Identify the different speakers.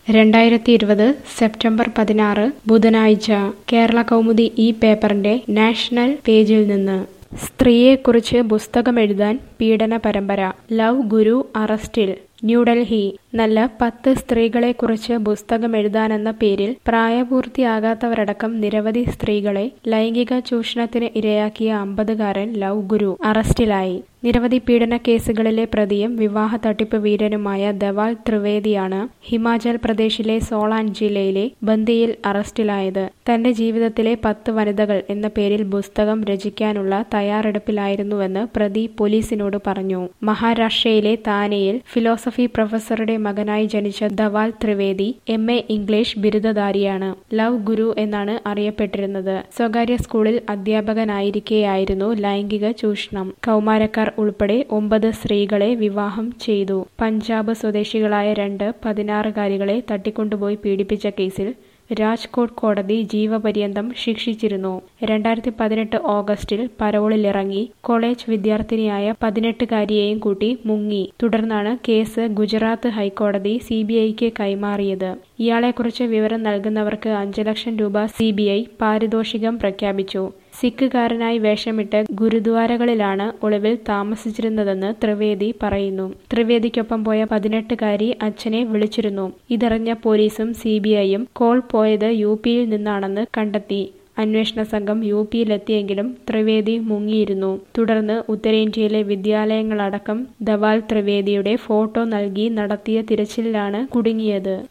Speaker 1: രണ്ടായിരത്തി ഇരുപത് സെപ്റ്റംബർ പതിനാറ് ബുധനാഴ്ച കേരള കൗമുദി ഈ പേപ്പറിന്റെ നാഷണൽ പേജിൽ നിന്ന് സ്ത്രീയെക്കുറിച്ച് പുസ്തകമെഴുതാൻ പീഡന പരമ്പര ലവ് ഗുരു അറസ്റ്റിൽ ന്യൂഡൽഹി നല്ല പത്ത് സ്ത്രീകളെക്കുറിച്ച് പുസ്തകമെഴുതാനെന്ന പേരിൽ പ്രായപൂർത്തിയാകാത്തവരടക്കം നിരവധി സ്ത്രീകളെ ലൈംഗിക ചൂഷണത്തിന് ഇരയാക്കിയ അമ്പതുകാരൻ ലവ് ഗുരു അറസ്റ്റിലായി നിരവധി പീഡന കേസുകളിലെ പ്രതിയും വിവാഹ തട്ടിപ്പ് വീരനുമായ ദവാൽ ത്രിവേദിയാണ് ഹിമാചൽ പ്രദേശിലെ സോളാൻ ജില്ലയിലെ ബന്ദിയിൽ അറസ്റ്റിലായത് തന്റെ ജീവിതത്തിലെ പത്ത് വനിതകൾ എന്ന പേരിൽ പുസ്തകം രചിക്കാനുള്ള തയ്യാറെടുപ്പിലായിരുന്നുവെന്ന് പ്രതി പോലീസിനോട് പറഞ്ഞു മഹാരാഷ്ട്രയിലെ താനെയിൽ ഫിലോസഫി പ്രൊഫസറുടെ മകനായി ജനിച്ച Dhaval Trivedi M A English ബിരുദധാരിയാണ് ലവ് ഗുരു എന്നാണ് അറിയപ്പെട്ടിരുന്നത് സ്വകാര്യ സ്കൂളിൽ അധ്യാപകനായിരിക്കെയായിരുന്നു ലൈംഗിക ചൂഷണം കൗമാരക്കാർ ഉൾപ്പെടെ ഒമ്പത് സ്ത്രീകളെ വിവാഹം ചെയ്തു പഞ്ചാബ് സ്വദേശികളായ രണ്ട് പതിനാറുകാരികളെ തട്ടിക്കൊണ്ടുപോയി പീഡിപ്പിച്ച കേസിൽ രാജ്കോട്ട് കോടതി ജീവപര്യന്തം ശിക്ഷിച്ചിരുന്നു രണ്ടായിരത്തി പതിനെട്ട് ഓഗസ്റ്റിൽ പരോളിലിറങ്ങി കോളേജ് വിദ്യാർത്ഥിനിയായ പതിനെട്ടുകാരിയെയും കൂട്ടി മുങ്ങി തുടർന്നാണ് കേസ് ഗുജറാത്ത് ഹൈക്കോടതി സി ബി ഐക്ക് കൈമാറിയത് ഇയാളെക്കുറിച്ച് വിവരം നൽകുന്നവർക്ക് അഞ്ച് ലക്ഷം രൂപ സി ബി ഐ പാരിതോഷികം പ്രഖ്യാപിച്ചു സിഖുകാരനായി വേഷമിട്ട് ഗുരുദ്വാരകളിലാണ് ഒളിവിൽ താമസിച്ചിരുന്നതെന്ന് ത്രിവേദി പറയുന്നു ത്രിവേദിക്കൊപ്പം പോയ പതിനെട്ടുകാരി അച്ഛനെ വിളിച്ചിരുന്നു ഇതറിഞ്ഞ പോലീസും സി ബി ഐയും കോൾ പോയത് യു പിയിൽ നിന്നാണെന്ന് കണ്ടെത്തി അന്വേഷണ സംഘം യു പിയിലെത്തിയെങ്കിലും ത്രിവേദി മുങ്ങിയിരുന്നു തുടർന്ന് ഉത്തരേന്ത്യയിലെ വിദ്യാലയങ്ങളടക്കം ധവാൽ ത്രിവേദിയുടെ ഫോട്ടോ നൽകി നടത്തിയ തിരച്ചിലിലാണ് കുടുങ്ങിയത്